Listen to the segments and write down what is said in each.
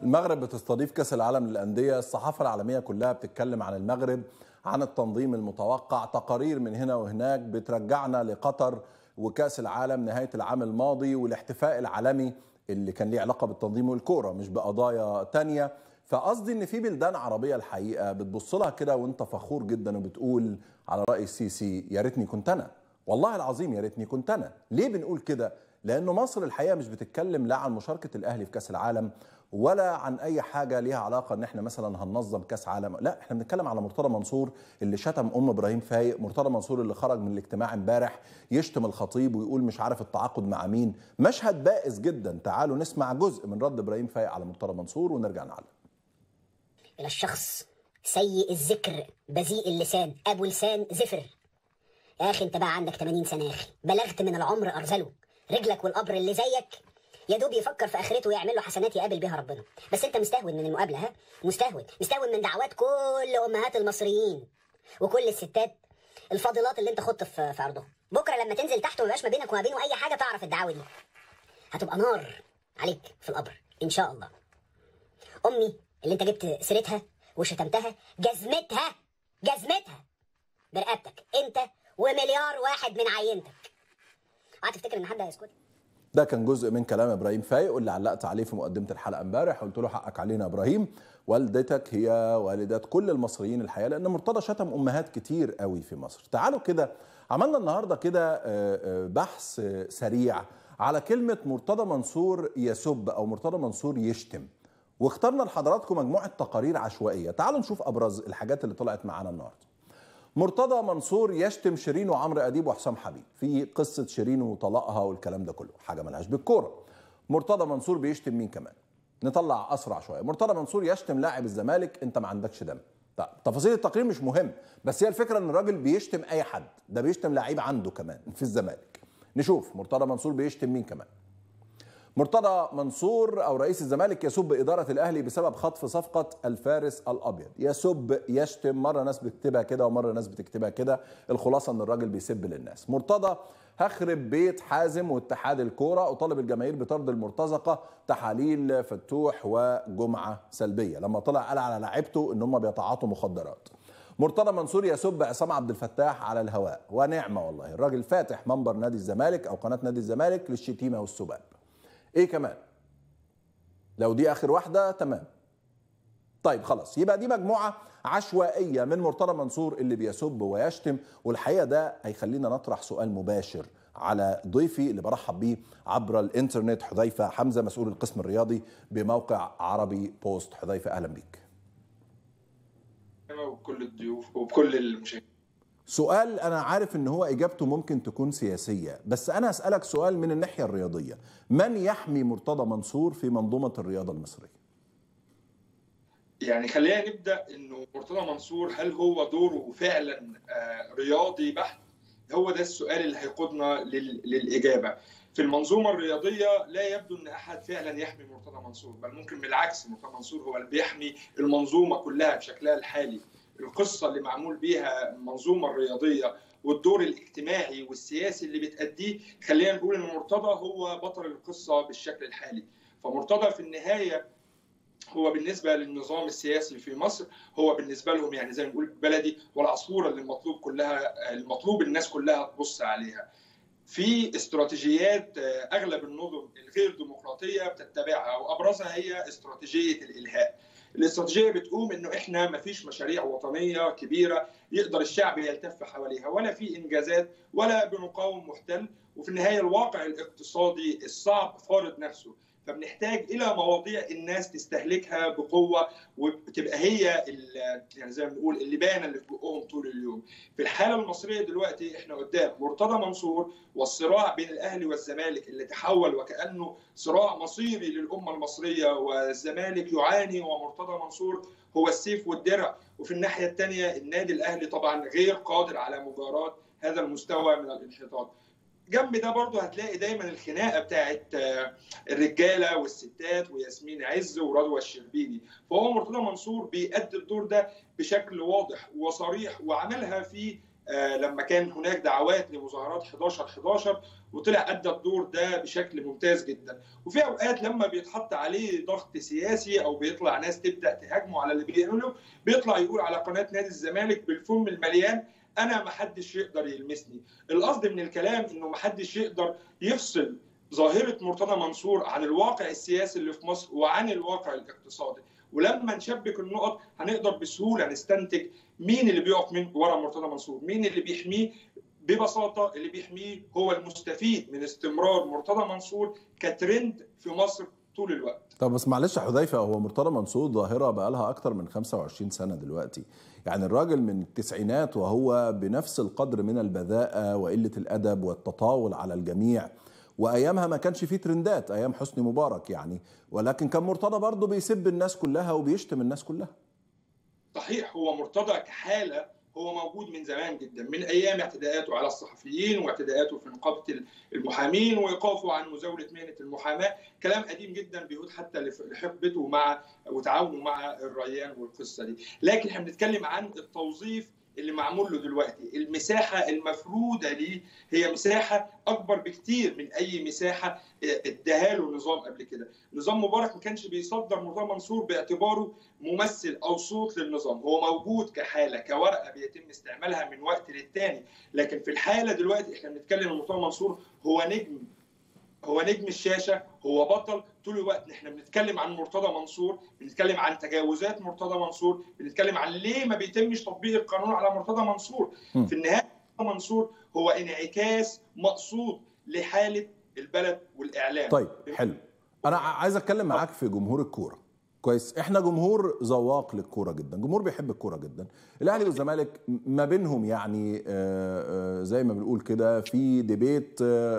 المغرب بتستضيف كأس العالم للأندية الصحافة العالمية كلها بتتكلم عن المغرب عن التنظيم المتوقع تقارير من هنا وهناك بترجعنا لقطر وكأس العالم نهاية العام الماضي والاحتفاء العالمي اللي كان ليه علاقة بالتنظيم والكورة مش بقضايا تانية فقصدي ان في بلدان عربية الحقيقة بتبص لها كده وانت فخور جدا وبتقول على رأي السيسي يا ريتني كنت انا والله العظيم يا ريتني كنت انا ليه بنقول كده لانه مصر الحقيقه مش بتتكلم لا عن مشاركه الاهلي في كاس العالم ولا عن اي حاجه ليها علاقه ان احنا مثلا هننظم كاس عالم لا احنا بنتكلم على مرتضى منصور اللي شتم ام ابراهيم فايق مرتضى منصور اللي خرج من الاجتماع امبارح يشتم الخطيب ويقول مش عارف التعاقد مع مين مشهد بائس جدا تعالوا نسمع جزء من رد ابراهيم فايق على مرتضى منصور ونرجع نعلم إلى الشخص سيء الذكر بذيء اللسان أبو لسان زفر يا أخي أنت بقى عندك 80 سنة يا أخي بلغت من العمر أرذله رجلك والقبر اللي زيك يا دوب يفكر في اخرته ويعمل له حسنات يقابل بيها ربنا بس انت مستهون من المقابله ها مستهون مستهون من دعوات كل امهات المصريين وكل الستات الفاضلات اللي انت خدت في في عرضهم بكره لما تنزل تحت وميبقاش ما بينك وما بينه اي حاجه تعرف الدعوه دي هتبقى نار عليك في القبر ان شاء الله امي اللي انت جبت سيرتها وشتمتها جزمتها جزمتها برقبتك انت ومليار واحد من عينتك اوعى تفتكر ان حد هيسكت ده كان جزء من كلام ابراهيم فايق واللي علقت عليه في مقدمه الحلقه امبارح قلت له حقك علينا يا ابراهيم والدتك هي والدات كل المصريين الحقيقه لان مرتضى شتم امهات كتير قوي في مصر تعالوا كده عملنا النهارده كده بحث سريع على كلمه مرتضى منصور يسب او مرتضى منصور يشتم واخترنا لحضراتكم مجموعه تقارير عشوائيه تعالوا نشوف ابرز الحاجات اللي طلعت معانا النهارده مرتضى منصور يشتم شيرين وعمرو اديب وحسام حبيب في قصه شيرين وطلاقها والكلام ده كله حاجه ملهاش بالكوره مرتضى منصور بيشتم مين كمان نطلع اسرع شويه مرتضى منصور يشتم لاعب الزمالك انت ما عندكش دم طيب تفاصيل التقرير مش مهم بس هي الفكره ان الراجل بيشتم اي حد ده بيشتم لعيب عنده كمان في الزمالك نشوف مرتضى منصور بيشتم مين كمان مرتضى منصور او رئيس الزمالك يسب اداره الاهلي بسبب خطف صفقه الفارس الابيض يسب يشتم مره ناس بتكتبها كده ومره ناس بتكتبها كده الخلاصه ان الراجل بيسب للناس مرتضى هخرب بيت حازم واتحاد الكوره وطالب الجماهير بطرد المرتزقه تحاليل فتوح وجمعه سلبيه لما طلع قال على لاعيبته ان هم بيتعاطوا مخدرات مرتضى منصور يسب عصام عبد الفتاح على الهواء ونعمه والله الراجل فاتح منبر نادي الزمالك او قناه نادي الزمالك للشتيمه والسباب ايه كمان لو دي اخر واحده تمام طيب خلاص يبقى دي مجموعه عشوائيه من مرتضى منصور اللي بيسب ويشتم والحقيقه ده هيخلينا نطرح سؤال مباشر على ضيفي اللي برحب بيه عبر الانترنت حذيفه حمزه مسؤول القسم الرياضي بموقع عربي بوست حذيفه اهلا بيك وكل الضيوف وبكل المشاهدين سؤال انا عارف ان هو اجابته ممكن تكون سياسيه بس انا اسالك سؤال من الناحيه الرياضيه من يحمي مرتضى منصور في منظومه الرياضه المصريه يعني خلينا نبدا انه مرتضى منصور هل هو دوره فعلا رياضي بحت هو ده السؤال اللي هيقودنا للاجابه في المنظومه الرياضيه لا يبدو ان احد فعلا يحمي مرتضى منصور بل ممكن بالعكس مرتضى منصور هو اللي بيحمي المنظومه كلها بشكلها الحالي القصه اللي معمول بيها المنظومه الرياضيه والدور الاجتماعي والسياسي اللي بتأديه خلينا نقول ان مرتضى هو بطل القصه بالشكل الحالي فمرتضى في النهايه هو بالنسبه للنظام السياسي في مصر هو بالنسبه لهم يعني زي ما نقول بلدي والعصفوره اللي المطلوب كلها المطلوب الناس كلها تبص عليها في استراتيجيات اغلب النظم الغير ديمقراطيه بتتبعها وابرزها هي استراتيجيه الالهاء الاستراتيجيه بتقوم انه احنا ما فيش مشاريع وطنيه كبيره يقدر الشعب يلتف حواليها ولا في انجازات ولا بنقاوم محتل وفي النهايه الواقع الاقتصادي الصعب فارض نفسه فبنحتاج الى مواضيع الناس تستهلكها بقوه وتبقى هي يعني زي ما بنقول اللبانه اللي في بقهم طول اليوم. في الحاله المصريه دلوقتي احنا قدام مرتضى منصور والصراع بين الاهلي والزمالك اللي تحول وكانه صراع مصيري للامه المصريه والزمالك يعاني ومرتضى منصور هو السيف والدرع وفي الناحيه الثانيه النادي الاهلي طبعا غير قادر على مجاراه هذا المستوى من الانحطاط. جنب ده برضه هتلاقي دايما الخناقه بتاعت الرجاله والستات وياسمين عز ورضوى الشربيني فهو مرتضى منصور بيأدي الدور ده بشكل واضح وصريح وعملها في لما كان هناك دعوات لمظاهرات 11 11 وطلع ادى الدور ده بشكل ممتاز جدا وفي اوقات لما بيتحط عليه ضغط سياسي او بيطلع ناس تبدا تهاجمه على اللي بيعمله بيطلع يقول على قناه نادي الزمالك بالفم المليان انا ما حدش يقدر يلمسني القصد من الكلام انه ما حدش يقدر يفصل ظاهره مرتضى منصور عن الواقع السياسي اللي في مصر وعن الواقع الاقتصادي ولما نشبك النقط هنقدر بسهوله نستنتج مين اللي بيقف من ورا مرتضى منصور مين اللي بيحميه ببساطه اللي بيحميه هو المستفيد من استمرار مرتضى منصور كترند في مصر طول الوقت طب بس معلش يا حذيفه هو مرتضى منصور ظاهره بقى لها اكتر من 25 سنه دلوقتي يعني الراجل من التسعينات وهو بنفس القدر من البذاءه وقله الادب والتطاول على الجميع وايامها ما كانش فيه ترندات ايام حسني مبارك يعني ولكن كان مرتضى برضه بيسب الناس كلها وبيشتم الناس كلها صحيح هو مرتضى كحاله هو موجود من زمان جدا من ايام اعتداءاته على الصحفيين واعتداءاته في نقابه المحامين وايقافه عن مزاوله مهنه المحاماه كلام قديم جدا بيعود حتى لحقبته مع وتعاونه مع الريان والقصه دي لكن احنا بنتكلم عن التوظيف اللي معمول له دلوقتي المساحه المفروده ليه هي مساحه اكبر بكتير من اي مساحه اداها له النظام قبل كده نظام مبارك ما كانش بيصدر مرتضى منصور باعتباره ممثل او صوت للنظام هو موجود كحاله كورقه بيتم استعمالها من وقت للتاني لكن في الحاله دلوقتي احنا بنتكلم ان مرتضى منصور هو نجم هو نجم الشاشه هو بطل طول الوقت احنا بنتكلم عن مرتضى منصور بنتكلم عن تجاوزات مرتضى منصور بنتكلم عن ليه ما بيتمش تطبيق القانون على مرتضى منصور م. في النهايه مرتضى منصور هو انعكاس مقصود لحاله البلد والاعلام طيب حلو انا عايز اتكلم معاك في جمهور الكوره كويس احنا جمهور ذواق للكوره جدا جمهور بيحب الكوره جدا الاهلي والزمالك ما بينهم يعني زي ما بنقول كده في ديبيت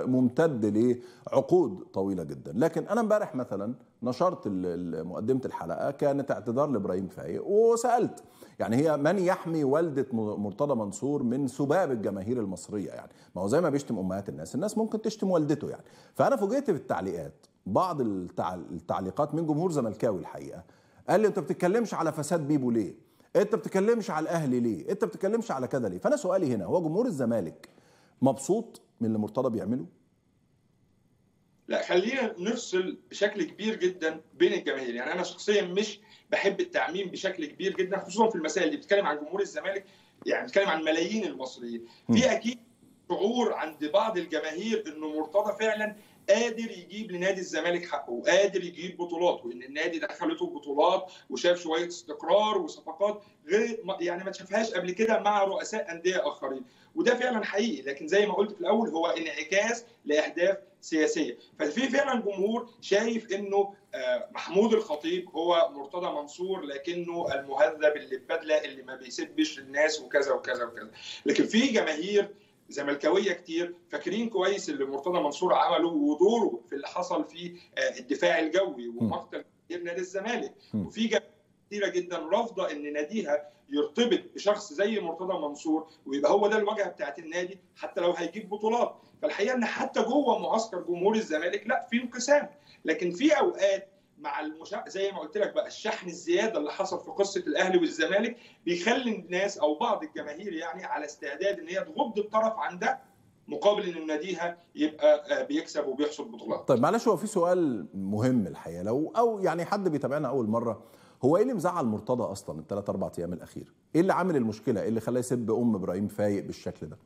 ممتد لعقود طويله جدا لكن انا امبارح مثلا نشرت مقدمه الحلقه كانت اعتذار لابراهيم فايق وسالت يعني هي من يحمي والده مرتضى منصور من سباب الجماهير المصريه يعني ما هو زي ما بيشتم امهات الناس الناس ممكن تشتم والدته يعني فانا فوجئت بالتعليقات بعض التعليقات من جمهور زملكاوي الحقيقه قال لي انت بتتكلمش على فساد بيبو ليه انت بتتكلمش على الاهلي ليه انت بتتكلمش على كذا ليه فانا سؤالي هنا هو جمهور الزمالك مبسوط من اللي مرتضى بيعمله لا خلينا نفصل بشكل كبير جدا بين الجماهير يعني انا شخصيا مش بحب التعميم بشكل كبير جدا خصوصا في المسائل اللي بتتكلم عن جمهور الزمالك يعني بتتكلم عن ملايين المصريين في اكيد شعور عند بعض الجماهير انه مرتضى فعلا قادر يجيب لنادي الزمالك حقه وقادر يجيب بطولات وان النادي دخلته بطولات وشاف شويه استقرار وصفقات غير يعني ما شافهاش قبل كده مع رؤساء انديه اخرين وده فعلا حقيقي لكن زي ما قلت في الاول هو انعكاس لاهداف سياسيه ففي فعلا جمهور شايف انه محمود الخطيب هو مرتضى منصور لكنه المهذب اللي ببدله اللي ما بيسبش الناس وكذا وكذا وكذا لكن في جماهير زملكاويه كتير فاكرين كويس اللي مرتضى منصور عمله ودوره في اللي حصل في الدفاع الجوي ومقتل نادي الزمالك وفي جماهير كتيره جدا رافضه ان ناديها يرتبط بشخص زي مرتضى منصور ويبقى هو ده الواجهه بتاعت النادي حتى لو هيجيب بطولات فالحقيقه ان حتى جوه معسكر جمهور الزمالك لا في انقسام لكن في اوقات مع المشا... زي ما قلت لك بقى الشحن الزياده اللي حصل في قصه الاهلي والزمالك بيخلي الناس او بعض الجماهير يعني على استعداد ان هي تغض الطرف عن ده مقابل ان ناديها يبقى بيكسب وبيحصد بطولات. طيب معلش هو في سؤال مهم الحقيقه لو او يعني حد بيتابعنا اول مره هو ايه اللي مزعل مرتضى اصلا الثلاث اربع ايام الاخير؟ ايه اللي عامل المشكله؟ ايه اللي خلاه يسب ام ابراهيم فايق بالشكل ده؟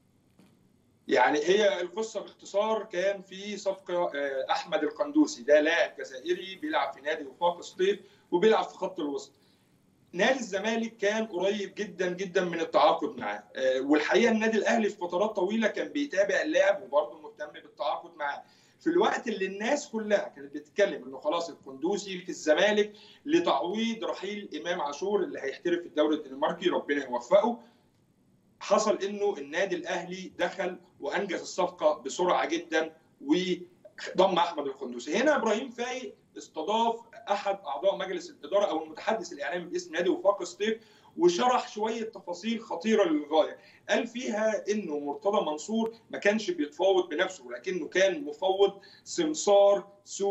يعني هي القصه باختصار كان في صفقه احمد القندوسي ده لاعب جزائري بيلعب في نادي وفاق سطيف وبيلعب في خط الوسط نادي الزمالك كان قريب جدا جدا من التعاقد معاه والحقيقه النادي الاهلي في فترات طويله كان بيتابع اللاعب وبرضه مهتم بالتعاقد معاه في الوقت اللي الناس كلها كانت بتتكلم انه خلاص القندوسي في الزمالك لتعويض رحيل امام عاشور اللي هيحترف في الدوري الدنماركي ربنا يوفقه حصل انه النادي الاهلي دخل وانجز الصفقه بسرعه جدا وضم احمد القندوسي هنا ابراهيم فايق استضاف احد اعضاء مجلس الاداره او المتحدث الاعلامي باسم نادي وفاق سطيف وشرح شويه تفاصيل خطيره للغايه قال فيها انه مرتضى منصور ما كانش بيتفاوض بنفسه لكنه كان مفوض سمسار سوري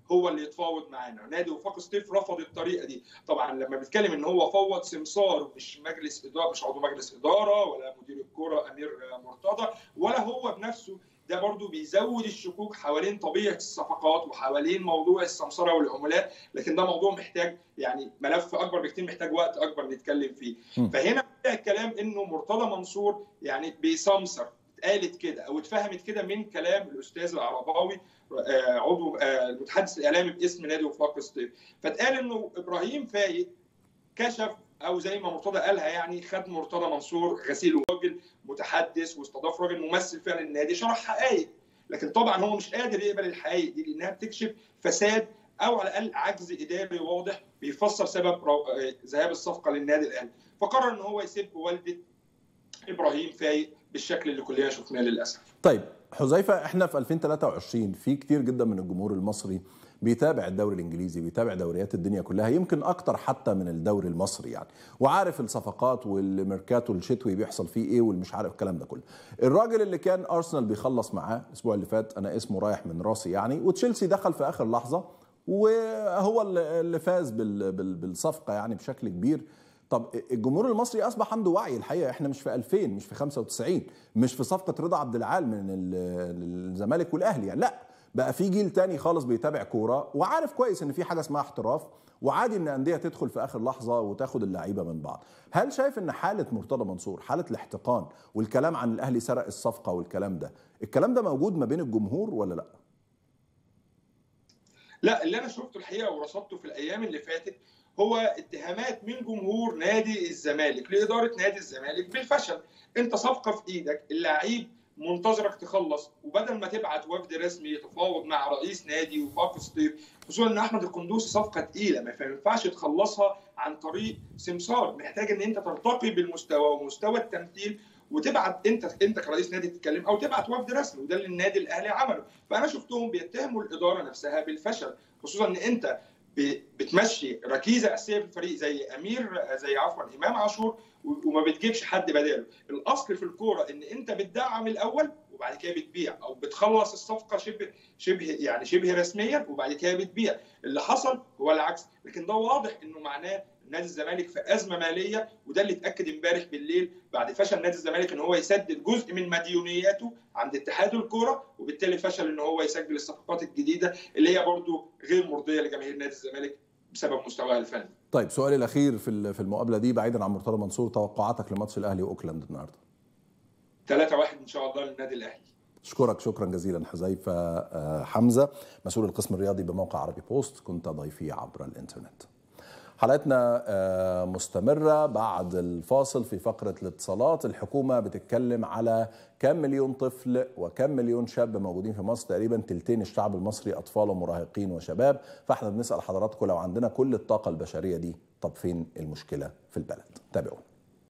هو اللي يتفاوض معانا نادي وفاق سطيف رفض الطريقه دي طبعا لما بيتكلم ان هو فوض سمسار مش مجلس اداره مش عضو مجلس اداره ولا مدير الكره امير مرتضى ولا هو بنفسه ده برضو بيزود الشكوك حوالين طبيعه الصفقات وحوالين موضوع السمسره والعمولات لكن ده موضوع محتاج يعني ملف اكبر بكتير محتاج وقت اكبر نتكلم فيه م. فهنا الكلام انه مرتضى منصور يعني بيسمسر اتقالت كده او اتفهمت كده من كلام الاستاذ العرباوي عضو المتحدث الاعلامي باسم نادي وفاق سطيف فاتقال انه ابراهيم فايق كشف او زي ما مرتضى قالها يعني خد مرتضى منصور غسيل راجل متحدث واستضاف راجل ممثل فعلا النادي شرح حقائق لكن طبعا هو مش قادر يقبل الحقائق دي لانها بتكشف فساد او على الاقل عجز اداري واضح بيفسر سبب ذهاب الصفقه للنادي الاهلي فقرر ان هو يسب والده ابراهيم فايق بالشكل اللي كلنا شفناه للاسف طيب حذيفه احنا في 2023 في كتير جدا من الجمهور المصري بيتابع الدوري الانجليزي بيتابع دوريات الدنيا كلها يمكن اكتر حتى من الدوري المصري يعني وعارف الصفقات والميركاتو الشتوي بيحصل فيه ايه والمش عارف الكلام ده كله الراجل اللي كان ارسنال بيخلص معاه الاسبوع اللي فات انا اسمه رايح من راسي يعني وتشيلسي دخل في اخر لحظه وهو اللي فاز بالصفقه يعني بشكل كبير طب الجمهور المصري اصبح عنده وعي الحقيقه احنا مش في 2000 مش في 95 مش في صفقه رضا عبد العال من الزمالك والاهلي يعني لا بقى في جيل تاني خالص بيتابع كوره وعارف كويس ان في حاجه اسمها احتراف وعادي ان انديه تدخل في اخر لحظه وتاخد اللعيبه من بعض هل شايف ان حاله مرتضى منصور حاله الاحتقان والكلام عن الاهلي سرق الصفقه والكلام ده الكلام ده موجود ما بين الجمهور ولا لا لا اللي انا شفته الحقيقه ورصدته في الايام اللي فاتت هو اتهامات من جمهور نادي الزمالك لاداره نادي الزمالك بالفشل انت صفقه في ايدك اللعيب منتظرك تخلص وبدل ما تبعت وفد رسمي يتفاوض مع رئيس نادي وفاق سطيف خصوصا ان احمد القندوسي صفقه تقيله ما ينفعش تخلصها عن طريق سمسار محتاج ان انت ترتقي بالمستوى ومستوى التمثيل وتبعت انت انت كرئيس نادي تتكلم او تبعت وفد رسمي وده اللي النادي الاهلي عمله فانا شفتهم بيتهموا الاداره نفسها بالفشل خصوصا ان انت بتمشي ركيزه اساسيه في الفريق زي امير زي عفوا امام عاشور وما بتجيبش حد بداله الاصل في الكوره ان انت بتدعم الاول وبعد كده بتبيع او بتخلص الصفقه شبه شبه يعني شبه رسميا وبعد كده بتبيع اللي حصل هو العكس لكن ده واضح انه معناه نادي الزمالك في ازمه ماليه وده اللي اتاكد امبارح بالليل بعد فشل نادي الزمالك ان هو يسدد جزء من مديونياته عند اتحاد الكوره وبالتالي فشل ان هو يسجل الصفقات الجديده اللي هي برضو غير مرضيه لجماهير نادي الزمالك بسبب مستواها الفني. طيب سؤالي الاخير في في المقابله دي بعيدا عن مرتضى منصور توقعاتك لماتش الاهلي واوكلاند النهارده؟ 3 1 ان شاء الله للنادي الاهلي. اشكرك شكرا جزيلا حذيفه حمزه مسؤول القسم الرياضي بموقع عربي بوست كنت ضيفي عبر الانترنت. حلقتنا مستمرة بعد الفاصل في فقرة الاتصالات الحكومة بتتكلم على كم مليون طفل وكم مليون شاب موجودين في مصر تقريبا تلتين الشعب المصري أطفال ومراهقين وشباب فاحنا بنسأل حضراتكم لو عندنا كل الطاقة البشرية دي طب فين المشكلة في البلد تابعونا